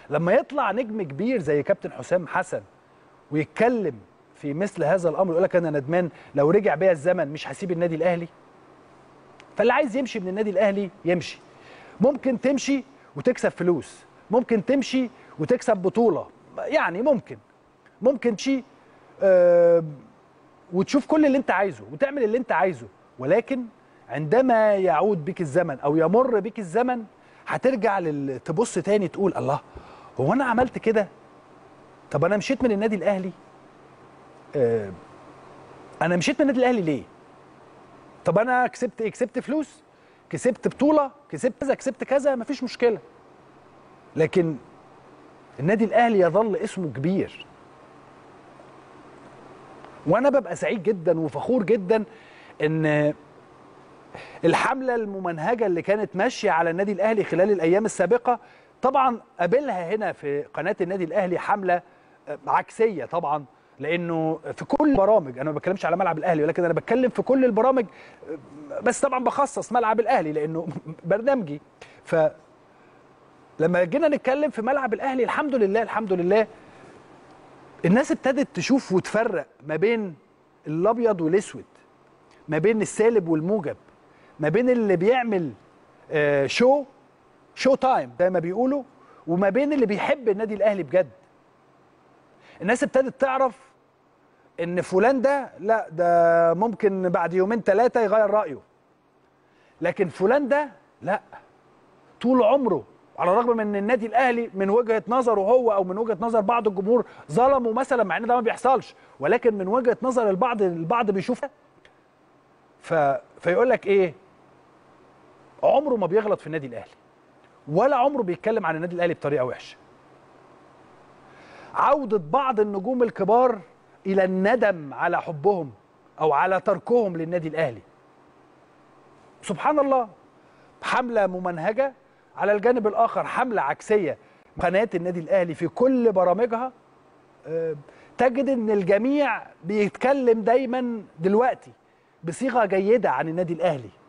لما يطلع نجم كبير زي كابتن حسام حسن ويتكلم في مثل هذا الامر يقول لك انا ندمان لو رجع بيا الزمن مش هسيب النادي الاهلي فاللي عايز يمشي من النادي الاهلي يمشي ممكن تمشي وتكسب فلوس ممكن تمشي وتكسب بطوله يعني ممكن ممكن تمشي آه وتشوف كل اللي انت عايزه وتعمل اللي انت عايزه ولكن عندما يعود بك الزمن او يمر بك الزمن هترجع لل... تبص تاني تقول الله هو انا عملت كده طب انا مشيت من النادي الاهلي آه انا مشيت من النادي الاهلي ليه طب انا كسبت ايه كسبت فلوس كسبت بطوله كسبت كذا كسبت كذا مفيش مشكله لكن النادي الاهلي يظل اسمه كبير وانا ببقى سعيد جدا وفخور جدا ان الحمله الممنهجه اللي كانت ماشيه على النادي الاهلي خلال الايام السابقه طبعا قابلها هنا في قناه النادي الاهلي حمله عكسيه طبعا لانه في كل البرامج انا ما بتكلمش على ملعب الاهلي ولكن انا بتكلم في كل البرامج بس طبعا بخصص ملعب الاهلي لانه برنامجي ف لما جينا نتكلم في ملعب الاهلي الحمد لله الحمد لله الناس ابتدت تشوف وتفرق ما بين الابيض والاسود ما بين السالب والموجب ما بين اللي بيعمل آه شو شو تايم زي ما بيقولوا وما بين اللي بيحب النادي الاهلي بجد الناس ابتدت تعرف ان فلان ده لا ده ممكن بعد يومين ثلاثه يغير رايه لكن فلان ده لا طول عمره على الرغم من ان النادي الاهلي من وجهه نظره هو او من وجهه نظر بعض الجمهور ظلمه مثلا مع ان ده ما بيحصلش ولكن من وجهه نظر البعض البعض بيشوف ف... فيقول لك ايه عمره ما بيغلط في النادي الاهلي ولا عمره بيتكلم عن النادي الاهلي بطريقه وحشه عوده بعض النجوم الكبار الى الندم على حبهم او على تركهم للنادي الاهلي سبحان الله حمله ممنهجه على الجانب الاخر حمله عكسيه قناه النادي الاهلي في كل برامجها تجد ان الجميع بيتكلم دايما دلوقتي بصيغه جيده عن النادي الاهلي